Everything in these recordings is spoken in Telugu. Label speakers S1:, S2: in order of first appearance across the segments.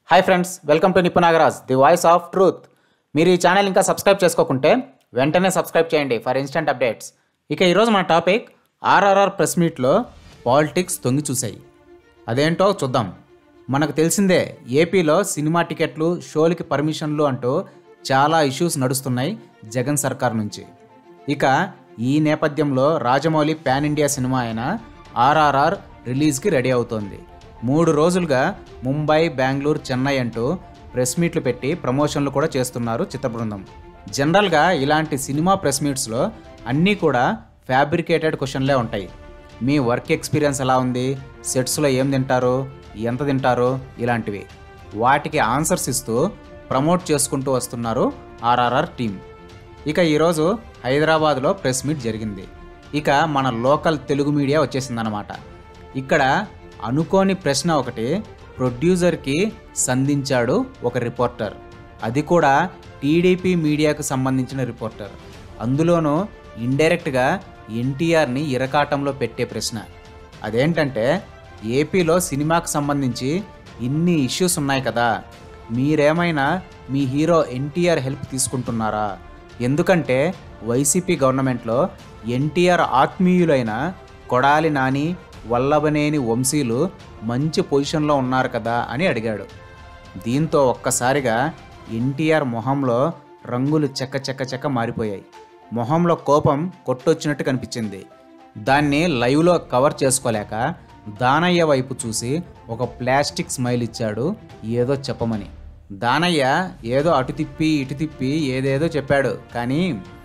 S1: hi friends welcome to Nippu Nagaraj the voice of truth మీరు ఈ ఛానల్ ఇంకా సబ్స్క్రైబ్ చేసుకోకుంటే వెంటనే సబ్స్క్రైబ్ చేయండి ఫర్ ఇన్స్టెంట్ అప్డేట్స్ ఇక ఈరోజు మన టాపిక్ ఆర్ఆర్ఆర్ ప్రెస్ మీట్లో పాలిటిక్స్ తొంగి చూశాయి అదేంటో చూద్దాం మనకు తెలిసిందే ఏపీలో సినిమా టికెట్లు షోలకి పర్మిషన్లు అంటూ చాలా ఇష్యూస్ నడుస్తున్నాయి జగన్ సర్కార్ నుంచి ఇక ఈ నేపథ్యంలో రాజమౌళి పాన్ ఇండియా సినిమా అయిన ఆర్ఆర్ఆర్ రిలీజ్కి రెడీ అవుతోంది మూడు రోజులుగా ముంబై బెంగళూరు చెన్నై అంటూ ప్రెస్ మీట్లు పెట్టి ప్రమోషన్లు కూడా చేస్తున్నారు చిత్ర బృందం జనరల్గా ఇలాంటి సినిమా ప్రెస్ మీట్స్లో అన్నీ కూడా ఫ్యాబ్రికేటెడ్ క్వశ్చన్లే ఉంటాయి మీ వర్క్ ఎక్స్పీరియన్స్ ఎలా ఉంది సెట్స్లో ఏం తింటారు ఎంత తింటారు ఇలాంటివి వాటికి ఆన్సర్స్ ఇస్తూ ప్రమోట్ చేసుకుంటూ వస్తున్నారు ఆర్ఆర్ఆర్ టీం ఇక ఈరోజు హైదరాబాద్లో ప్రెస్ మీట్ జరిగింది ఇక మన లోకల్ తెలుగు మీడియా వచ్చేసిందనమాట ఇక్కడ అనుకోని ప్రశ్న ఒకటి ప్రొడ్యూసర్కి సంధించాడు ఒక రిపోర్టర్ అది కూడా టీడీపీ మీడియాకు సంబంధించిన రిపోర్టర్ అందులోనూ ఇండైరెక్ట్గా ఎన్టీఆర్ని ఇరకాటంలో పెట్టే ప్రశ్న అదేంటంటే ఏపీలో సినిమాకు సంబంధించి ఇన్ని ఇష్యూస్ ఉన్నాయి కదా మీరేమైనా మీ హీరో ఎన్టీఆర్ హెల్ప్ తీసుకుంటున్నారా ఎందుకంటే వైసీపీ గవర్నమెంట్లో ఎన్టీఆర్ ఆత్మీయులైన కొడాలి నాని వల్లభనేని వంశీలు మంచి పొజిషన్లో ఉన్నారు కదా అని అడిగాడు దీంతో ఒక్కసారిగా ఎన్టీఆర్ మొహంలో రంగులు చెక్క చెక్క చెక్క మారిపోయాయి మొహంలో కోపం కొట్టొచ్చినట్టు కనిపించింది దాన్ని లైవ్లో కవర్ చేసుకోలేక దానయ్య వైపు చూసి ఒక ప్లాస్టిక్ స్మైల్ ఇచ్చాడు ఏదో చెప్పమని దానయ్య ఏదో అటు తిప్పి ఇటు తిప్పి ఏదేదో చెప్పాడు కానీ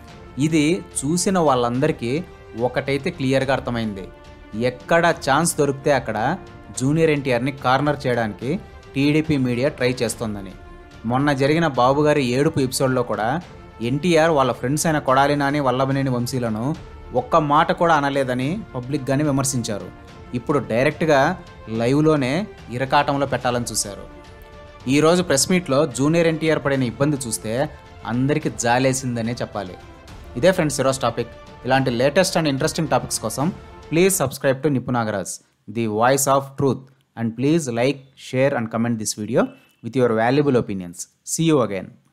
S1: ఇది చూసిన వాళ్ళందరికీ ఒకటైతే క్లియర్గా అర్థమైంది ఎక్కడ ఛాన్స్ దొరికితే అక్కడ జూనియర్ ఎన్టీఆర్ని కార్నర్ చేయడానికి టీడీపీ మీడియా ట్రై చేస్తోందని మొన్న జరిగిన బాబుగారి ఏడుపు ఎపిసోడ్లో కూడా ఎన్టీఆర్ వాళ్ళ ఫ్రెండ్స్ అయిన కొడాలి నాని వల్లభనేని వంశీలను ఒక్క మాట కూడా అనలేదని పబ్లిక్గానే విమర్శించారు ఇప్పుడు డైరెక్ట్గా లైవ్లోనే ఇరకాటంలో పెట్టాలని చూశారు ఈరోజు ప్రెస్ మీట్లో జూనియర్ ఎన్టీఆర్ పడిన ఇబ్బంది చూస్తే అందరికీ జాలేసిందనే చెప్పాలి ఇదే ఫ్రెండ్స్ ఈరోజు టాపిక్ ఇలాంటి లేటెస్ట్ అండ్ ఇంట్రెస్టింగ్ టాపిక్స్ కోసం please subscribe to Nipu Nagaraj the voice of truth and please like share and comment this video with your valuable opinions see you again